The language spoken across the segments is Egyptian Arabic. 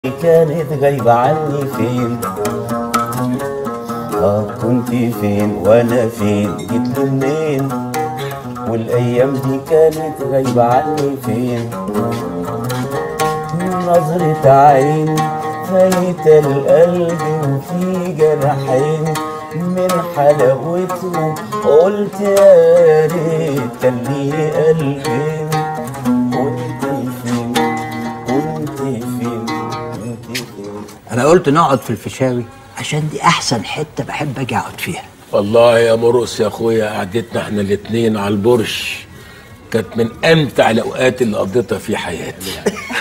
كانت غايبة عني فين اه كنت فين وانا فين جيت لي منين والايام دي كانت غايبة عني فين نظرة عين فايتة القلب وفي جرحين من حلاوته قلت يا ريت كان لي قلبين كنت فين كنت فين كنت فين انا قلت نقعد في الفيشاوي عشان دي احسن حته بحب اجي اقعد فيها والله يا مرقص يا اخويا قعدتنا احنا الاتنين على البرش كانت من امتع الاوقات اللي قضيتها في حياتي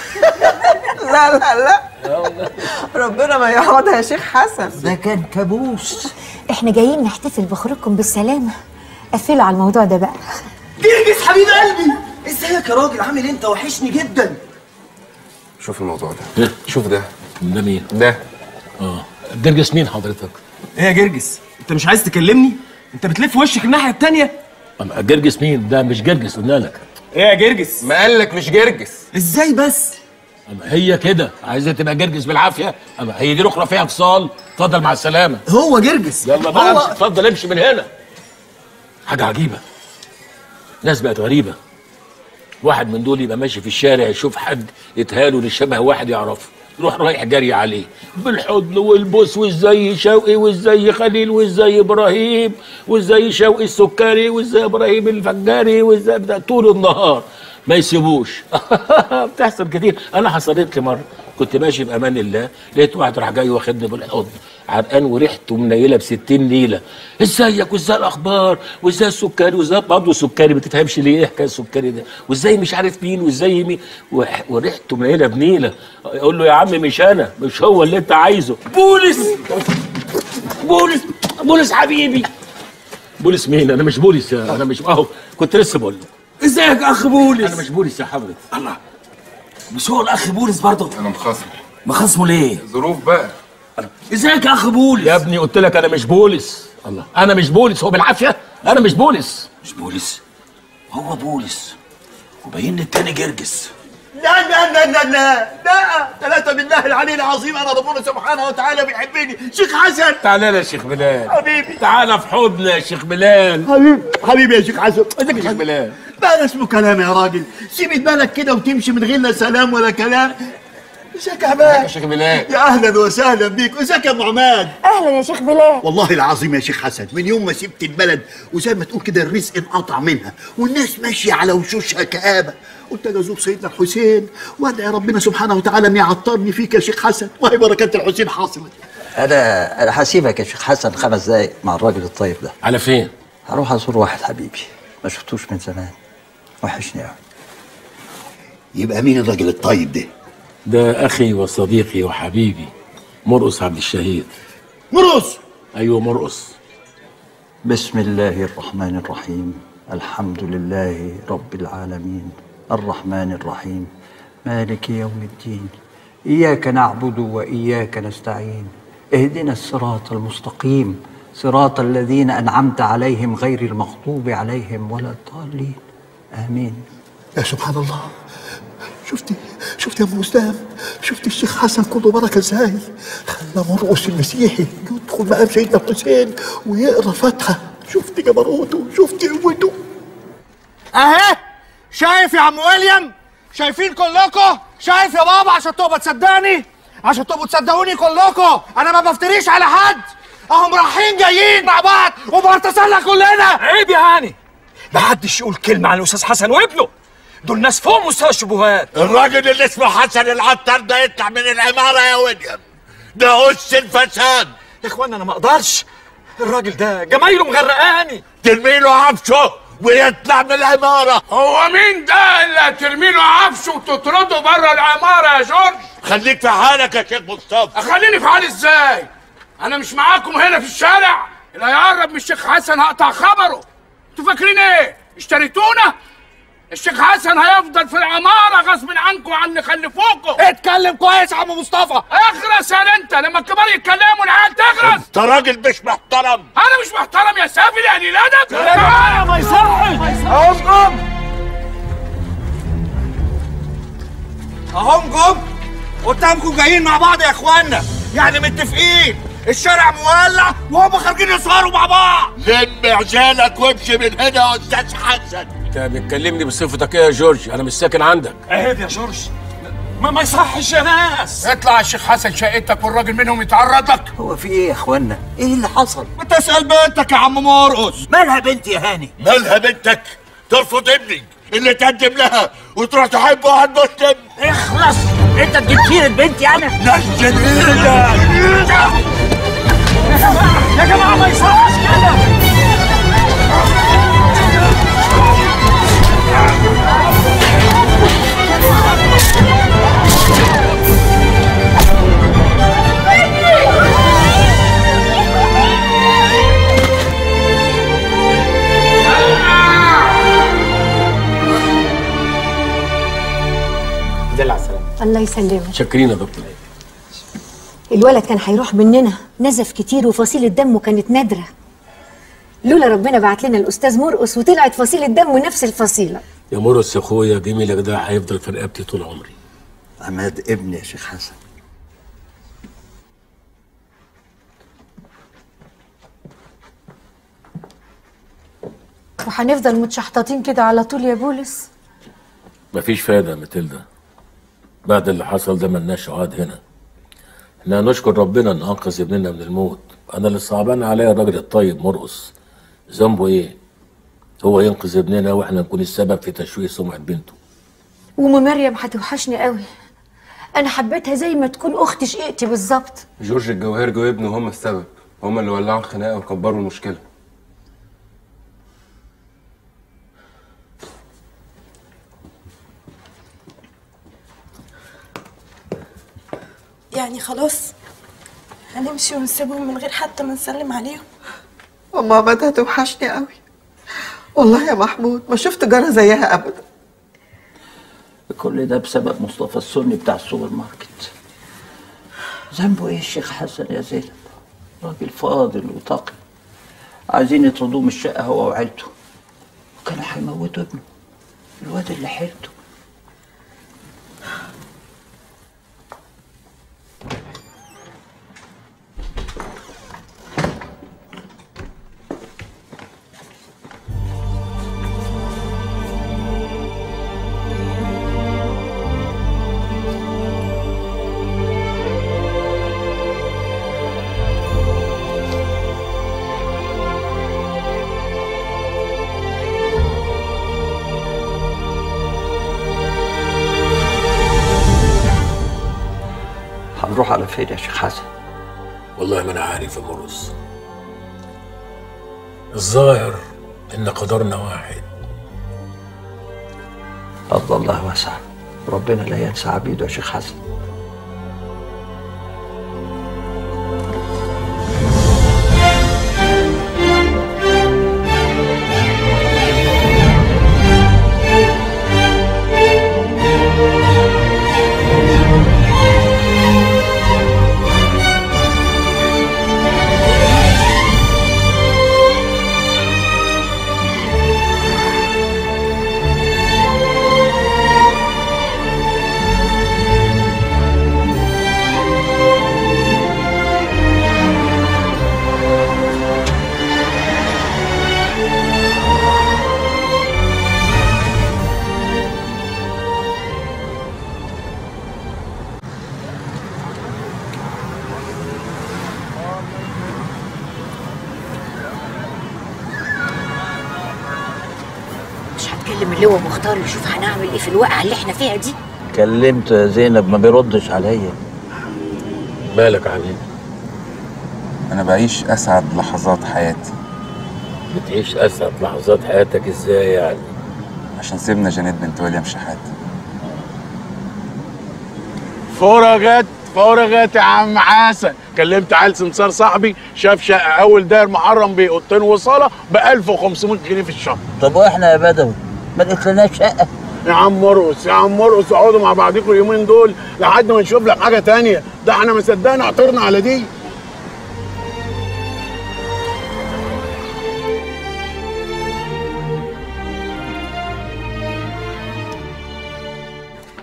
لا لا لا ربنا ما يعوضها يا شيخ حسن ده كان كابوس احنا جايين نحتفل بخروجكم بالسلامة قفلوا على الموضوع ده بقى جرجس حبيب قلبي ازيك يا راجل عامل إيه؟ انت وحشني جدا شوف الموضوع ده شوف ده ده مين؟ ده اه جرجس مين حضرتك؟ ايه يا جرجس انت مش عايز تكلمني انت بتلف وشك الناحيه التانية أما جرجس مين؟ ده مش جرجس قلنا لك ايه يا جرجس ما قالك مش جرجس ازاي بس أما هي كده عايزة تبقى جرجس بالعافية أما هي دي الأخرى فيها انفصال اتفضل مع السلامة هو جرجس يلا بقى هو- امشي اتفضل امشي من هنا حاجة عجيبة ناس بقت غريبة واحد من دول يبقى ماشي في الشارع يشوف حد يتهاله لشبه واحد يعرفه يروح رايح جري عليه بالحضن والبوس وازاي شوقي وازاي خليل وازاي ابراهيم وازاي شوقي السكري وازاي ابراهيم الفجاري وازاي بتاع طول النهار ما يسيبوش بتحصل كتير انا حصلت لي مره كنت ماشي بامان الله لقيت واحد راح جاي واخدني بالحضن عرقان وريحته منيله ب 60 نيله ازيك وازاي الاخبار وازاي السكري وازاي برضه سكري ما تفهمش ليه ايه حكايه السكري ده وازاي مش عارف مين وازاي مين وح- وريحته منيله بنيله يقول له يا عم مش انا مش هو اللي انت عايزه بولس بولس بولس حبيبي بولس مين انا مش بولس يا انا مش اهو كنت لسه بقول له ازيك يا اخ بولس انا مش بولس يا حضرتك الله مش هو الاخ بولس برضه انا مخصم مخصمه ليه ظروف بقى ازيك يا اخ بولس يا ابني قلت لك انا مش بولس الله انا مش بولس هو بالعافيه انا مش بولس مش بولس هو بولس وباين لي التاني جرجس لا لا لا لا لا لا ثلاثة بالله العلي العظيم أنا ربنا سبحانه وتعالى بيحبني شيخ حسن تعالى يا شيخ بلال حبيبي تعالى في حضني يا شيخ بلال حبيبي حبيبي يا شيخ حسن ازيك يا شيخ بلال بقى اسمه كلام يا راجل سيب بالك كده وتمشي من غير لا سلام ولا كلام ازيك يا يا عماد شيخ بلال يا اهلا وسهلا بيك ازيك يا ابو عماد اهلا يا شيخ بلال والله العظيم يا شيخ حسن من يوم ما سبت البلد وزي ما تقول كده الرزق انقطع منها والناس ماشيه على وشوشها كآبه قلت انا ازور سيدنا الحسين وادعي ربنا سبحانه وتعالى ما يعطرني فيك يا شيخ حسن وهي بركات الحسين حاصله انا انا هسيبك يا شيخ حسن خمس دقايق مع الراجل الطيب ده على فين هروح ازور واحد حبيبي ما شفتوش من زمان وحشني قوي يبقى مين الراجل الطيب ده ده اخي وصديقي وحبيبي مرقص عبد الشهيد مرقص ايوه مرقص بسم الله الرحمن الرحيم الحمد لله رب العالمين الرحمن الرحيم مالك يوم الدين إياك نعبد وإياك نستعين اهدنا الصراط المستقيم صراط الذين أنعمت عليهم غير المغضوب عليهم ولا الضالين آمين يا سبحان الله شفتي شفتي يا ام وسام شفتي الشيخ حسن كله بركه ازاي خلى مرقص المسيحي يدخل مقام سيدنا الحسين ويقرا فاتحه شفتي جبروته شفتي قوته اهي شايف يا عم ويليام شايفين كلكم شايف يا بابا عشان تبقى تصدقني عشان تبقوا تصدقوني كلكم انا ما بفتريش على حد اهم رايحين جايين مع بعض وبنتصلى كلنا عيب يا هاني ما حدش يقول كلمه عن الاستاذ حسن وابنه دول ناس فوق مستوى الشبهات الراجل اللي اسمه حسن العطار ده يطلع من العماره يا ويليام ده اس الفساد يا اخوانا انا ما اقدرش الراجل ده جمايله مغرقاني ترميله عفشه ويطلع من العماره هو مين ده اللي هترمي له عفشه وتطرده بره العماره يا جورج خليك في حالك يا شيخ مصطفى اخليني في حالي ازاي انا مش معاكم هنا في الشارع اللي هيقرب من الشيخ حسن هقطع خبره انتوا فاكرين ايه اشتريتونا الشيخ حسن هيفضل في العماره غصب عنكم وعن اللي خلفوكم اتكلم كويس يا عم مصطفى اخرس يا انت لما الكبار يتكلموا العيال تخرس انت راجل مش محترم انا مش محترم يا سافل يا قليل ادب ما يصحش اهم جم اهم جم قدامكم جايين مع بعض يا اخوانا يعني متفقين الشارع مولع وهم خارجين يسهروا مع بعض لم عجالك وامشي من هنا يا استاذ حسن انت بتكلمني بصفتك ايه يا جورج انا مش ساكن عندك عيب يا جورج ما ما يصحش يا ناس اطلع يا شيخ حسن شقتك والراجل منهم يتعرض لك هو في ايه يا اخوانا ايه اللي حصل ما تسال بنتك يا عم مرقص مالها بنتي يا هاني مالها بنتك ترفض ابني اللي تقدم لها وتروح تحب واحد مسلم اخلص انت تجيب سيره بنتي انا نزل ايدك يا جماعه ما يصحش كده الله يسلمك شاكرين يا دكتور الولد كان هيروح مننا نزف كتير وفصيلة دمه كانت نادرة لولا ربنا بعت لنا الأستاذ مرقص وطلعت فصيلة دمه نفس الفصيلة يا مرقص يا اخويا جميلك ده هيفضل في رقبتي طول عمري عماد ابني يا شيخ حسن وهنفضل متشحططين كده على طول يا بولس مفيش فايدة يا ماتيلدا بعد اللي حصل ده ملناش عقاد هنا احنا نشكر ربنا ان انقذ ابننا من الموت انا اللي صعبان عليا الراجل الطيب مرقص ذنبه ايه هو ينقذ ابننا واحنا نكون السبب في تشويه سمعة بنته وام مريم هتوحشني قوي انا حبيتها زي ما تكون اختي شقيقتي بالظبط جورج الجواهر وابنه هما السبب هما اللي ولعوا الخناقه وكبروا المشكله يعني خلاص هنمشي ونسيبهم من غير حتى ما نسلم عليهم أم عماد هتوحشني قوي والله يا محمود ما شفت جارة زيها أبدا كل ده بسبب مصطفى السني بتاع السوبر ماركت ذنبه ايه الشيخ حسن يا زينب راجل فاضل وتقي عايزين يطردوه من الشقه هو وعيلته وكانوا هيموتوا ابنه الواد اللي حيلته هنروح على فين يا شيخ حسن والله ما انا عارف يا مرقص الظاهر ان قدرنا واحد فضل الله واسع ربنا لا ينسى عبيده يا شيخ حسن مش هتكلم اللواء مختار يشوف هنعمل ايه في الوقعه اللي احنا فيها دي كلمته يا زينب ما بيردش عليا مالك يا حبيبي انا بعيش اسعد لحظات حياتي بتعيش اسعد لحظات حياتك ازاي يعني عشان سيبنا جانيت بنت ويليام شحات فرجت فرجت يا عم حسن كلمت عيل سمسار صاحبي شاف شقه اول داير محرم باوضتين وصاله ب 1500 جنيه في الشهر طب واحنا يا بدوي ما لقيتلناش شقه يا عم مرقص يا عم مرقص اقعدوا مع بعضكم اليومين دول لحد ما نشوف لك حاجه تانية ده احنا ما صدقنا عطرنا على دي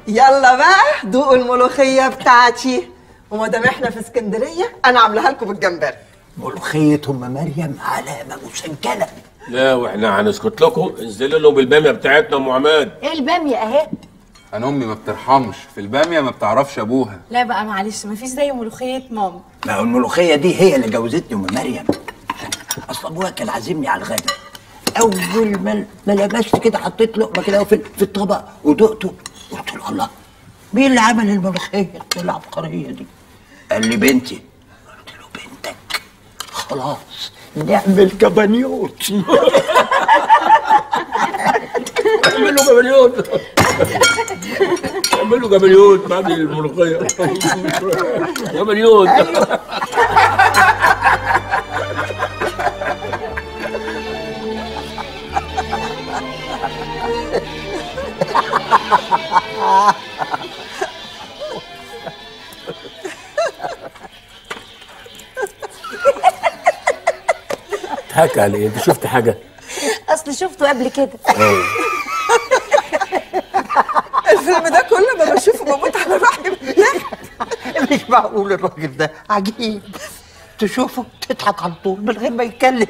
يلا بقى دوقوا الملوخيه بتاعتي وما دام احنا في اسكندريه انا عاملاها لكم بالجمبري ملوخية ام مريم علامة مسجلة لا واحنا هنسكت لكم انزلوا لهم بالباميه بتاعتنا ام عماد ايه الباميه اهي انا امي ما بترحمش في الباميه ما بتعرفش ابوها لا بقى معلش مفيش زي ملوخية ماما ما هو الملوخية دي هي اللي جوزتني ام مريم اصل ابوها كان عازمني على الغدا اول ما ما لبست كده حطيت لقمه كده في في الطبق ودقته قلت له الله مين اللي عمل الملوخيه العبقريه دي؟ قال لي بنتي قلت له بنتك خلاص نعمل كبانيوت اعملوا جبليوت اعملوا جبليوت بعد الملوخيه جبليوت تضحك على ايه؟ انت شفت حاجه؟ اصل شفته قبل كده الفيلم ده كل ما بشوفه بموت على روحي مش معقول الراجل ده عجيب تشوفه تضحك على طول من غير ما يتكلم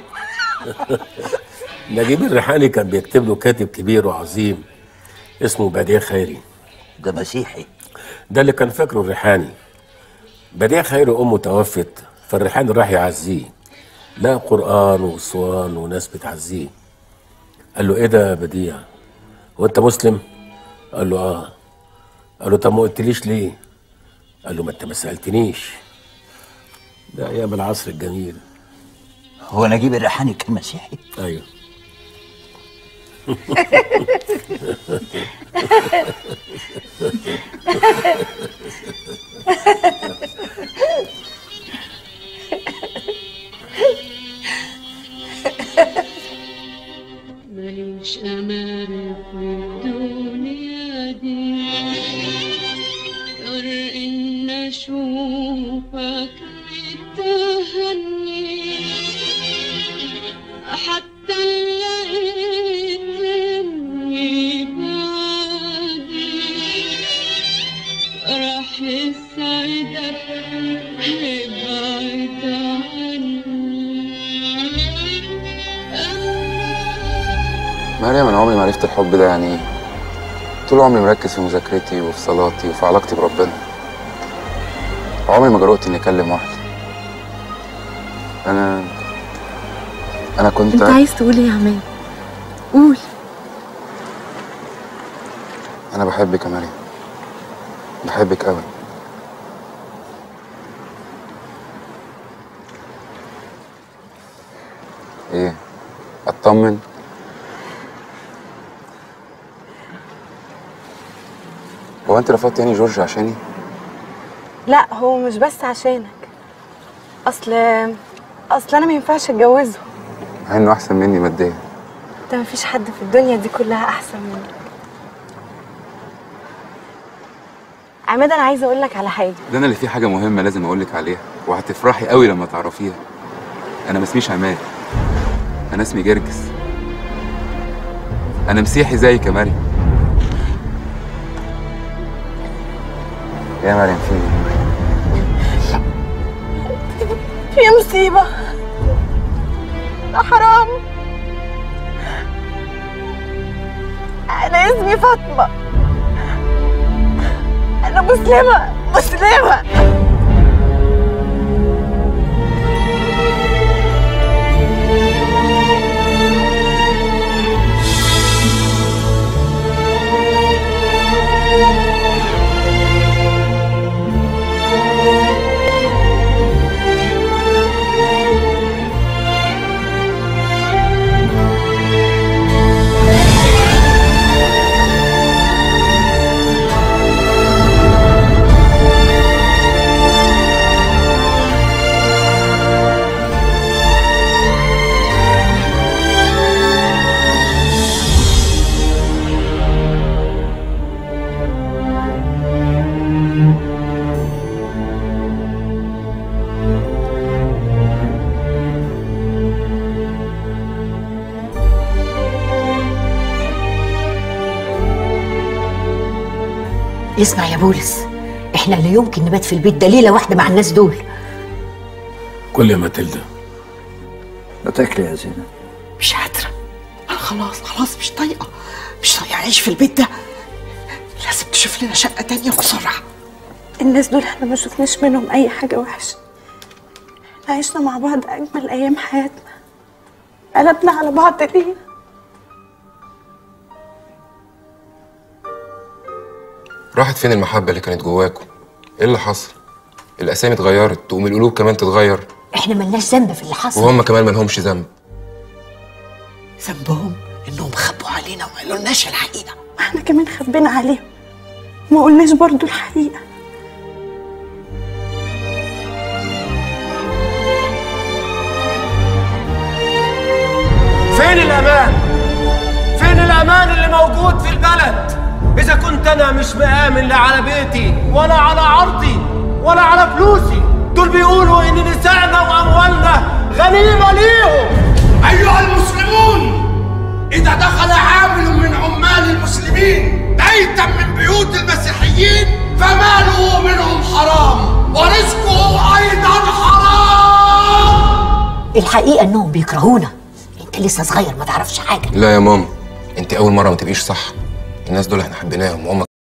نجيب الريحاني كان بيكتب له كاتب كبير وعظيم اسمه بديع خيري ده مسيحي ده اللي كان فاكره الريحاني بديع خيري امه توفت فالريحاني راح يعزيه لا قران وصوان وناس بتعزيه قال له ايه ده يا بديع هو انت مسلم قال له اه قال له طب ما قلتليش ليه قال له ما انت ما سالتنيش ده ايام العصر الجميل هو نجيب الريحاني كان مسيحي ايوه ماليش أمان في الدنيا دي غير إن أشوفك بتهني حتى لقيت إني بعدي راح يسعدك ابعد عني مريم انا عمري ما عرفت الحب ده يعني ايه طول عمري مركز في مذاكرتي وفي صلاتي وفي علاقتي بربنا عمري ما جرؤت اني اكلم واحده انا انا كنت انت عايز تقول ايه يا عماد قول انا بحبك يا مريم بحبك قوي ايه اطمن هو انت رفضت يعني جورج عشاني لا هو مش بس عشانك اصل اصل انا ما ينفعش اتجوزه مع انه احسن مني ماديا انت ما فيش حد في الدنيا دي كلها احسن منك عماد انا عايزه اقول لك على حاجه ده انا اللي فيه حاجه مهمه لازم اقول لك عليها وهتفرحي قوي لما تعرفيها انا ما اسميش عماد انا اسمي جرجس انا مسيحي زيك يا مريم يا مريم في إيه؟ في مصيبه ده حرام انا اسمي فاطمه انا مسلمه مسلمه Thank اسمع يا بولس احنا لا يمكن نبات في البيت ده ليله واحده مع الناس دول كل يا ماتيلدا ما تاكلي يا زينب مش قادرة أنا خلاص خلاص مش طايقة مش طايقة أعيش في البيت ده لازم تشوف لنا شقة تانية بسرعة الناس دول احنا ما شفناش منهم اي حاجه وحشه احنا عشنا مع بعض اجمل ايام حياتنا قلبنا على بعض ليه راحت فين المحبة اللي كانت جواكم؟ ايه اللي حصل؟ الأسامي اتغيرت تقوم القلوب كمان تتغير احنا ملناش ذنب في اللي حصل وهم كمان مالهمش ذنب ذنبهم إنهم خبوا علينا وما قالولناش الحقيقة ما احنا كمان خبينا عليهم ما قلناش برضو الحقيقه فين الأمان؟ فين الأمان اللي موجود في البلد؟ إذا كنت أنا مش مآمن لا على بيتي ولا على عرضي ولا على فلوسي دول بيقولوا إن نسائنا وأموالنا غنيمة ليهم أيها المسلمون إذا دخل عامل من عمال المسلمين بيتا من بيوت المسيحيين فماله منهم حرام ورزقه أيضا حرام الحقيقه انهم بيكرهونا انت لسه صغير ما تعرفش حاجه لا يا ماما انت أول مرة ما تبقيش صح الناس دول احنا حبيناهم وهم